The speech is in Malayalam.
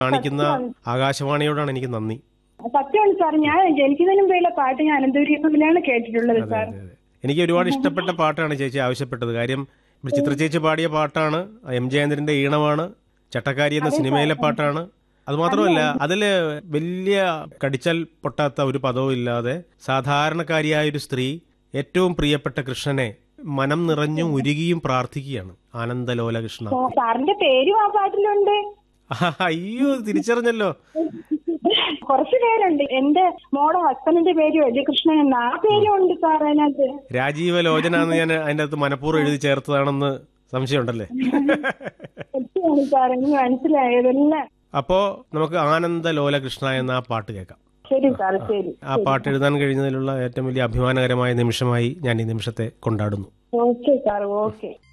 കാണിക്കുന്ന ആകാശവാണിയോടാണ് എനിക്ക് നന്ദി സത്യമാണ് സാർ ഞാൻ ജനിക്കുന്നതിന് മുമ്പേയുള്ള പാട്ട് ഞാൻ അനന്തപുരിയിലാണ് കേട്ടിട്ടുള്ളത് സാർ അതെ, അതെ. എനിക്ക് ഒരുപാട് ഇഷ്ടപ്പെട്ട പാട്ടാണ് ചേച്ചി ആവശ്യപ്പെട്ടത് കാര്യം ഇവിടെ ചിത്ര ചേച്ചി പാടിയ പാട്ടാണ് എം ജയേന്ദ്രന്റെ ഈണമാണ് ചട്ടക്കാരി എന്ന സിനിമയിലെ പാട്ടാണ് അത് മാത്രമല്ല അതില് വലിയ കടിച്ചാൽ പൊട്ടാത്ത ഒരു പദവും ഇല്ലാതെ സാധാരണക്കാരിയായ ഒരു സ്ത്രീ ഏറ്റവും പ്രിയപ്പെട്ട കൃഷ്ണനെ മനം നിറഞ്ഞും ഉരുകിയും പ്രാർത്ഥിക്കുകയാണ് ആനന്ദലോല കൃഷ്ണ സാറിന്റെ പേരും ആ പാട്ടിലുണ്ട് അയ്യോ തിരിച്ചറിഞ്ഞല്ലോ കുറച്ചു പേരുണ്ട് എന്റെ മോടെ ഹസ്ബൻഡിന്റെ പേര് വലിയകൃഷ്ണൻ എന്ന ആ പേരും ഉണ്ട് സാർ അതിനകത്ത് രാജീവ ലോചന എന്ന് ഞാൻ അതിന്റെ അകത്ത് മനഃപൂർവ്വം എഴുതി ചേർത്തതാണെന്ന് സംശയമുണ്ടല്ലേ സത്യമാണ് സാർ എനിക്ക് മനസ്സിലായതെല്ലാം അപ്പോ നമുക്ക് ആനന്ദലോല കൃഷ്ണ എന്ന ആ പാട്ട് കേൾക്കാം ശരി സാർ ശരി ആ പാട്ട് എഴുതാൻ കഴിഞ്ഞതിലുള്ള ഏറ്റവും വലിയ അഭിമാനകരമായ നിമിഷമായി ഞാൻ ഈ നിമിഷത്തെ കൊണ്ടാടുന്നു ഓക്കെ സാർ ഓക്കെ